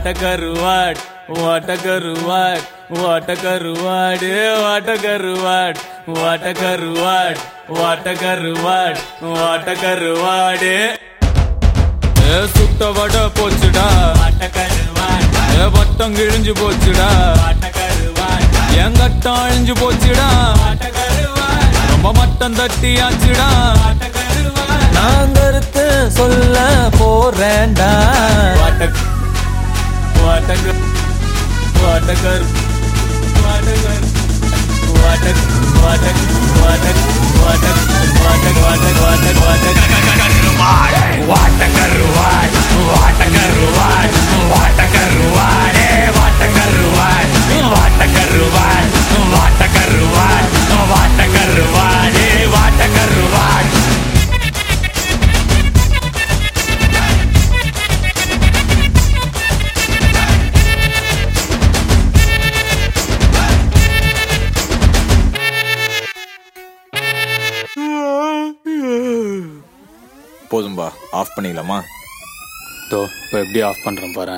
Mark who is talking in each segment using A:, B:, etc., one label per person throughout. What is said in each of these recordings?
A: வாட்ட கருவாட் வாட்ட கருவாட் வாட்ட கருவாடு வாட்ட கருவாட் வாட்ட கருவாட் வாட்ட கருவாட் வாட்ட கருவாடு ஏ, சுட்ட வடை போச்சுடா வாட்ட கருவாட் ஏ, வட்டம் கிழிஞ்சு போச்சுடா வாட்ட கருவாட் என் கட்டம் அழிஞ்சு போச்சுடா வாட்ட கருவாட் ரொம்ப மட்டம் தட்டியாச்சுடா வாட்ட கருவாட் நான் கருத்து சொல்ல போறேன்டா வாட்ட வாட்டகர் வாட்டகர் வாட்டகர் வாட்டக் வாட்டக் வாட்டக் வாட்டக் வாட்டக் வாட்டக் வாட்டக் வாட்டக்
B: போதும்பா ஆஃப் பண்ணிக்கலாமா
A: தோ இப்போ எப்படி ஆஃப் பண்றேன் பாரு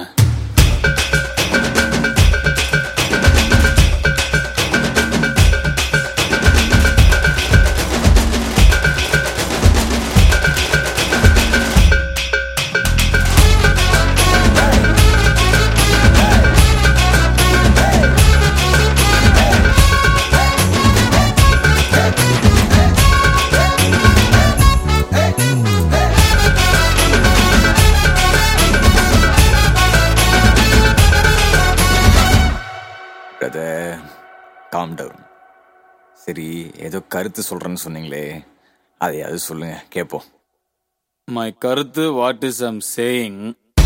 B: பிரதர் காம் டவுன் சரி ஏதோ கருத்து சொல்றேன்னு சொன்னீங்களே அதையாவது சொல்லுங்க கேட்போம்
A: மை கருத்து வாட் இஸ் ஐம் சேயிங்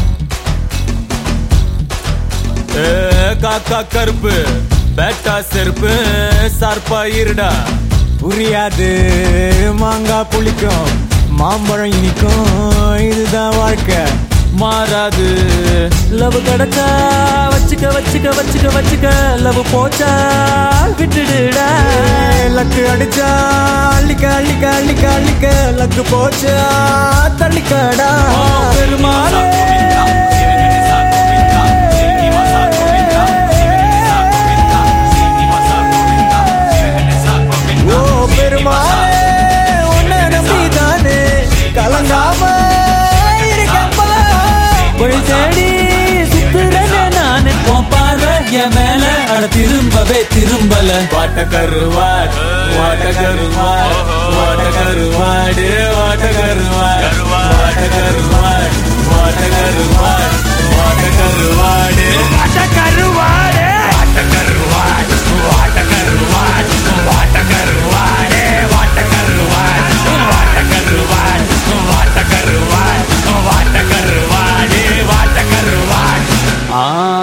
A: காக்கா கருப்பு பேட்டா செருப்பு சார்பா இருடா
C: புரியாது மாங்காய் புளிக்கும் மாம்பழம் இனிக்கும் இதுதான் வாழ்க்கை
A: மாறாது
C: லவ் கிடைச்சா வச்சுக்க வச்சுக்க வச்சுக்க வச்சுக்க லவ் போச்சா விட்டுடுடா லக்கு அடிச்சா அள்ளிக்க அள்ளிக்க அள்ளிக்க அள்ளிக்க லக்கு போச்சா தள்ளிக்கடா
A: பெருமாளே
C: ஓ பெருமாளே உன்னை நம்பிதானே கலங்காம இருக்கப்பா வழி தேடி சுத்துறேனே நானே
A: உன் பார்வை என் மேல அட திரும்பவே திரும்பல வாட்ட கருவாட் வாட்ட கருவாட் வாட்ட கருவாடு வாட்ட கருவாட் வாட்ட கருவாட் வாட்ட கருவாட் வாட்ட கருவாடு வாட்ட கருவாடு வாட்ட கருவாட் வாட்ட கருவாட் வாட்ட கருவாடு வாட்ட கருவாட் வாட்ட கருவாட் வாட்ட கருவாட் வாட்ட கருவாடு வாட்ட கருவாட் ஆ,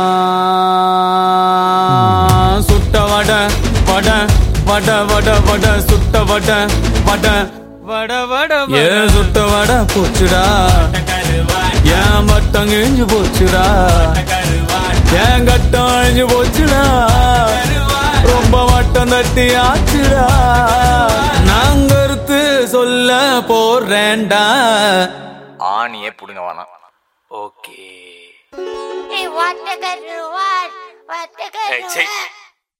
A: சுட்ட வட வட வட வட வட சுட்ட வட வட வட வட ஏ சுட்ட வட போச்சுடா ஏன் மட்டம் கிழிஞ்சு போச்சுடா ஏன் கட்டம் அழிஞ்சு போச்சுடா ரொம்ப மட்டம் தட்டி ஆச்சுடா நான் கருத்து சொல்ல போறேன்டா
B: ஆணியே புடுங்க வேணாம்
A: okay
D: Hey, what the good what? What the good
A: Hey, check.
D: what?